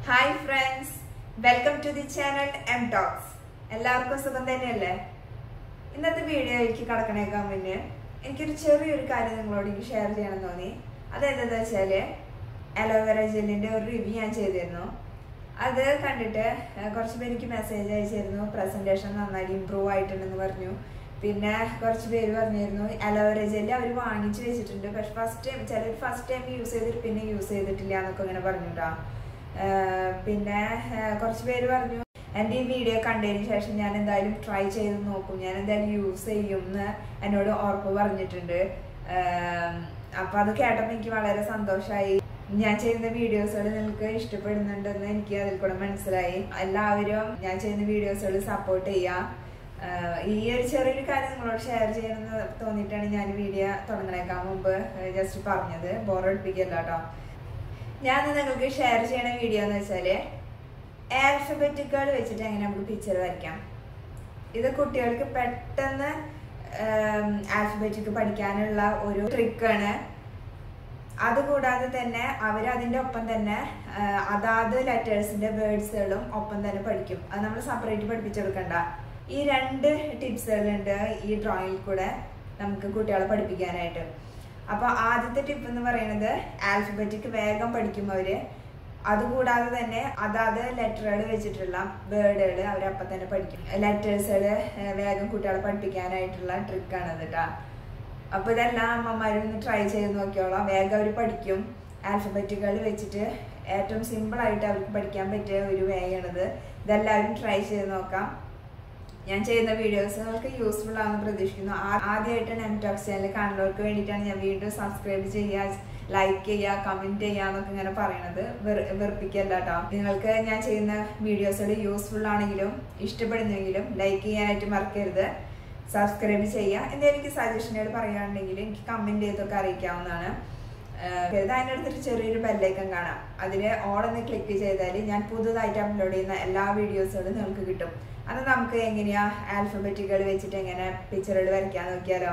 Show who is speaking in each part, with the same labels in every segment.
Speaker 1: hi friends welcome to the channel M talks എല്ലാവർക്കും സുഖം തന്നെയല്ലേ ഇന്നത്തെ വീഡിയോയിലേക്ക് കടക്കണേക്കാൻ മുന്നേ എനിക്കൊരു ചെറിയൊരു കാര്യം നിങ്ങളോട് എനിക്ക് ഷെയർ ചെയ്യണം തോന്നി അതെന്താ വെച്ചാല് അലോവേറ ജെല്ലിന്റെ ഒരു റിവ്യൂ ഞാൻ ചെയ്തിരുന്നു അത് കണ്ടിട്ട് ഏഹ്, കുറച്ച് പേര് എനിക്ക് മെസ്സേജ് അയച്ചിരുന്നു പ്രസന്റേഷൻ നന്നായി ഇമ്പ്രൂവ് ആയിട്ടുണ്ടെന്ന് പറഞ്ഞു പിന്നെ കുറച്ച് പേര് പറഞ്ഞിരുന്നു അലോവേറ ജെല്ല് അവർ വാങ്ങിച്ചു വെച്ചിട്ടുണ്ട് പക്ഷെ ഫസ്റ്റ് ടൈം ചിലർ ഫസ്റ്റ് ടൈം യൂസ് ചെയ്തിട്ട് പിന്നെ യൂസ് ചെയ്തിട്ടില്ല എന്നൊക്കെ ഇങ്ങനെ പറഞ്ഞുട്ടാ പിന്നെ ഏഹ്, കുറച്ച് പേര് പറഞ്ഞു എൻ്റെ ഈ വീഡിയോ കണ്ടതിന് ശേഷം ഞാൻ എന്തായാലും ട്രൈ ചെയ്ത് നോക്കും ഞാൻ എന്തായാലും യൂസ് ചെയ്യും എന്ന് എന്നോട് ഉറപ്പ് പറഞ്ഞിട്ടുണ്ട് ഏഹ്, അപ്പൊ അത് കേട്ടപ്പോൾ എനിക്ക് വളരെ സന്തോഷമായി ഞാൻ ചെയ്യുന്ന വീഡിയോസുകൾ നിങ്ങൾക്ക് ഇഷ്ടപ്പെടുന്നുണ്ടെന്ന് എനിക്ക് അതിൽ കൂടെ മനസ്സിലായി എല്ലാവരും ഞാൻ ചെയ്യുന്ന വീഡിയോസുകൾ സപ്പോർട്ട് ചെയ്യാം ആഹ് ഈ ഒരു ചെറിയൊരു കാര്യം നിങ്ങളോട് ഷെയർ ചെയ്യണമെന്ന് തോന്നിയിട്ടാണ് ഞാൻ വീഡിയോ തുടങ്ങണേക്കാൻ മുമ്പ് ജസ്റ്റ് പറഞ്ഞത് ബോറടിപ്പിക്കല്ല കേട്ടോ ഞാൻ ഇന്ന് നിങ്ങൾക്ക് ഷെയർ ചെയ്യണ വീഡിയോ എന്ന് വെച്ചാല് ആൽഫബറ്റുകൾ വെച്ചിട്ട് എങ്ങനെ നമുക്ക് പിക്ചർ വരയ്ക്കാം ഇത് കുട്ടികൾക്ക് പെട്ടെന്ന് ആൽഫബറ്റിക് പഠിക്കാനുള്ള ഒരു ട്രിക്കാണ് അതുകൂടാതെ തന്നെ അവർ അതിൻ്റെ ഒപ്പം തന്നെ ആ, അതാത് ലെറ്റേഴ്സിന്റെ വേർഡ്സുകളും ഒപ്പം തന്നെ പഠിക്കും അത് നമ്മൾ സെപ്പറേറ്റ് പഠിപ്പിച്ചെടുക്കണ്ട ഈ രണ്ട് ടിപ്സുകളുണ്ട് ഈ ഡ്രോയിങ്ങിൽ കൂടെ നമുക്ക് കുട്ടികളെ പഠിപ്പിക്കാനായിട്ട് അപ്പോൾ ആദ്യത്തെ ടിപ്പ് എന്ന് പറയുന്നത് ആൽഫബറ്റിക് വേഗം പഠിക്കും അവര് അതുകൂടാതെ തന്നെ അതാത് ലെറ്ററുകൾ വെച്ചിട്ടുള്ള വേർഡുകൾ അവരപ്പം തന്നെ പഠിക്കും ലെറ്റേഴ്സുകൾ വേഗം കുട്ടികളെ പഠിപ്പിക്കാനായിട്ടുള്ള ട്രിക്കാണ് കേട്ടോ അപ്പൊ ഇതെല്ലാം അമ്മമാരും ഒന്ന് ട്രൈ ചെയ്ത് നോക്കിയോളാം വേഗം അവർ പഠിക്കും ആൽഫബറ്റുകൾ വെച്ചിട്ട് ഏറ്റവും സിമ്പിൾ ആയിട്ട് അവർക്ക് പഠിക്കാൻ പറ്റിയ ഒരു വേ ആണിത് ഇതെല്ലാവരും ട്രൈ ചെയ്ത് നോക്കാം ഞാൻ ചെയ്യുന്ന വീഡിയോസ് നിങ്ങൾക്ക് യൂസ്ഫുൾ ആണെന്ന് പ്രതീക്ഷിക്കുന്നു ആ- ആദ്യമായിട്ട് നെംടോക്സ് ചാനൽ കാണുന്നവർക്ക് വേണ്ടിയിട്ടാണ് ഞാൻ വീണ്ടും സബ്സ്ക്രൈബ് ചെയ്യുക ലൈക്ക് ചെയ്യുക കമന്റ് ചെയ്യുക എന്നൊക്കെ ഇങ്ങനെ പറയണത് വെറു- വെറുപ്പിക്കല്ല കേട്ടോ നിങ്ങൾക്ക് ഞാൻ ചെയ്യുന്ന വീഡിയോസുകൾ യൂസ്ഫുൾ ആണെങ്കിലും ഇഷ്ടപ്പെടുന്നെങ്കിലും ലൈക്ക് ചെയ്യാനായിട്ട് മറക്കരുത് സബ്സ്ക്രൈബ് ചെയ്യുക എന്തെങ്കിലും എനിക്ക് സജഷനുകൾ പറയുകയാണെങ്കിൽ എനിക്ക് കമന്റ് ചെയ്തൊക്കെ അറിയിക്കാവുന്നതാണ് ആഹ് ഇത് അതിൻ്റെ അടുത്തൊരു ചെറിയൊരു ബെല്ലൈക്കൺ കാണാം അതിൽ ഓളൊന്ന് ക്ലിക്ക് ചെയ്താൽ ഞാൻ പുതുതായിട്ട് അപ്ലോഡ് ചെയ്യുന്ന എല്ലാ വീഡിയോസുകളും നിങ്ങൾക്ക് കിട്ടും അത് നമുക്ക് എങ്ങനെയാ ആൽഫബറ്റുകൾ വെച്ചിട്ട് എങ്ങനെ പിക്ചറുകൾ വരയ്ക്കാൻ നോക്കിയാലോ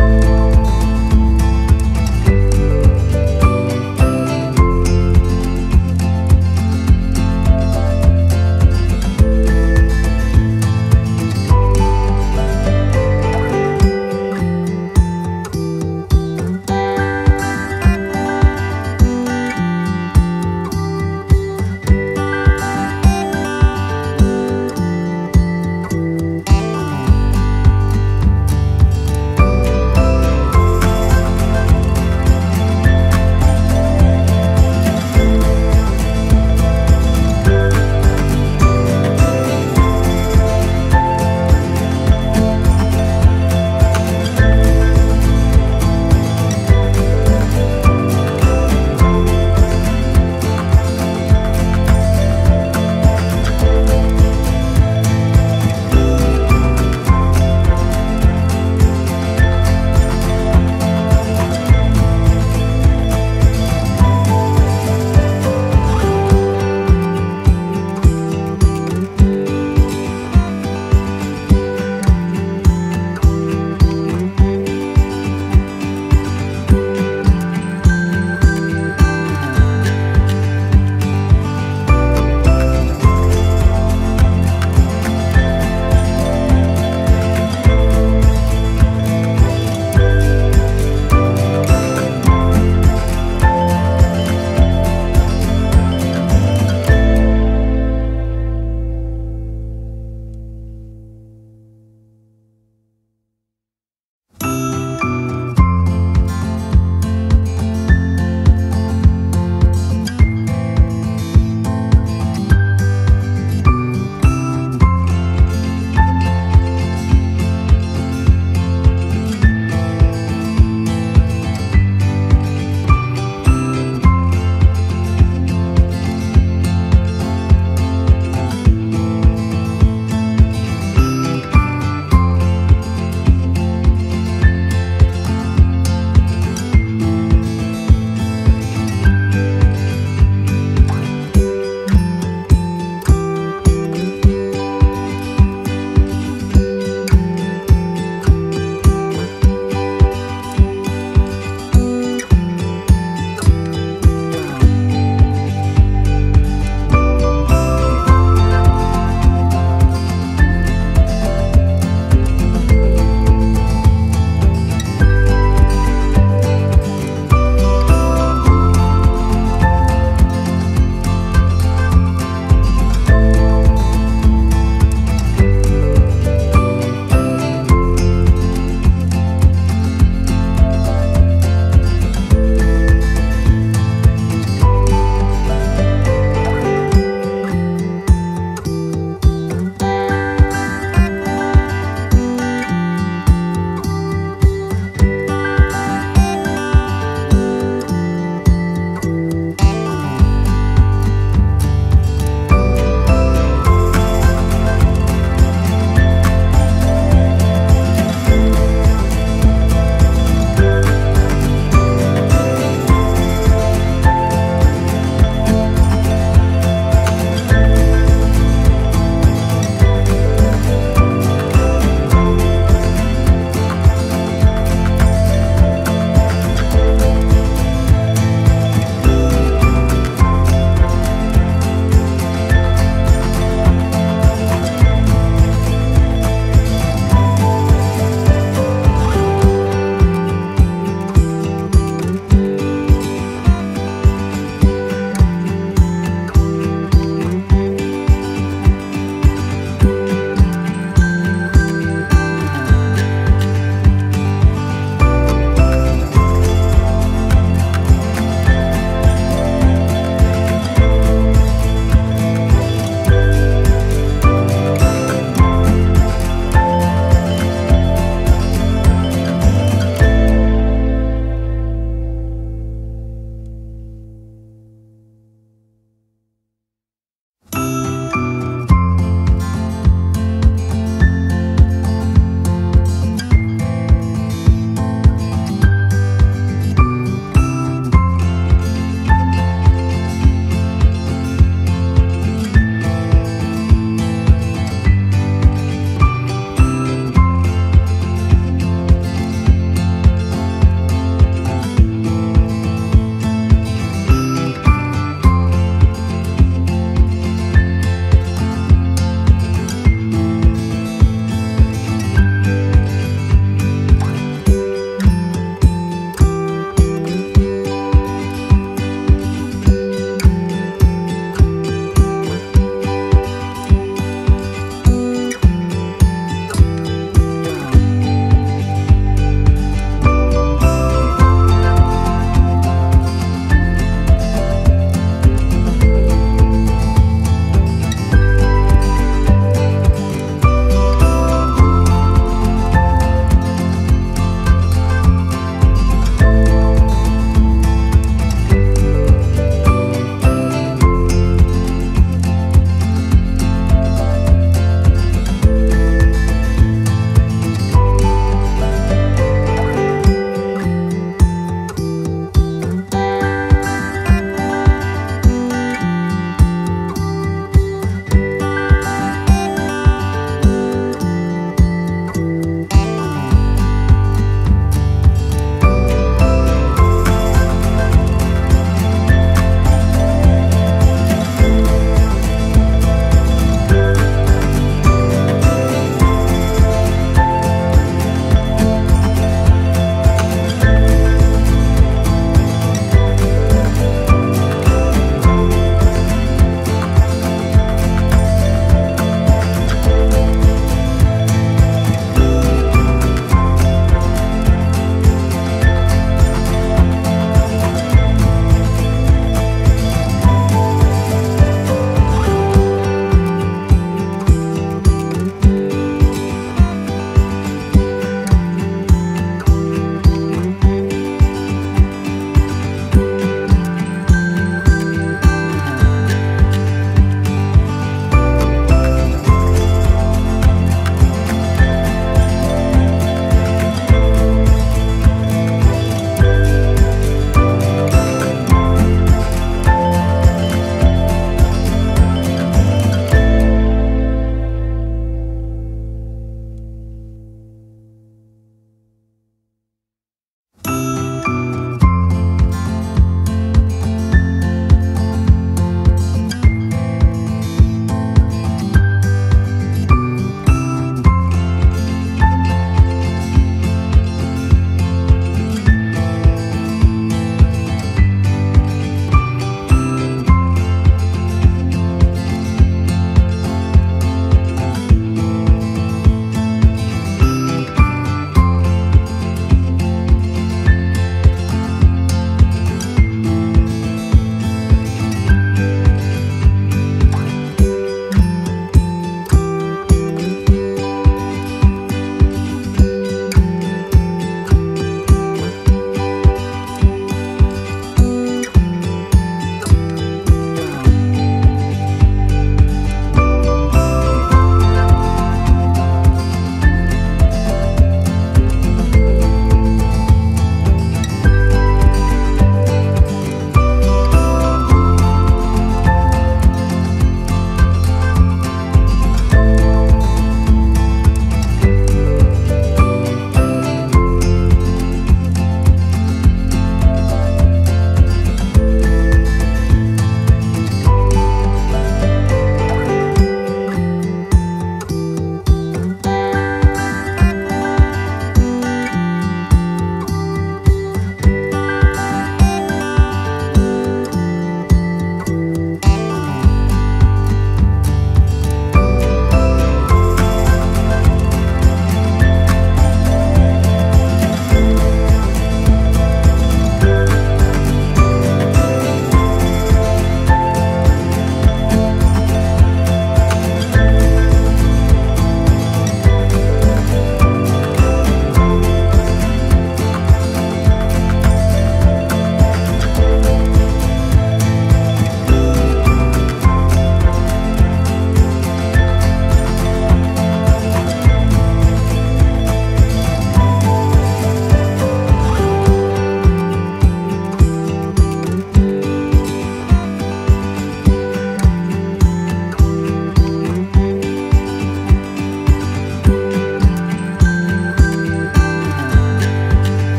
Speaker 1: ബൈ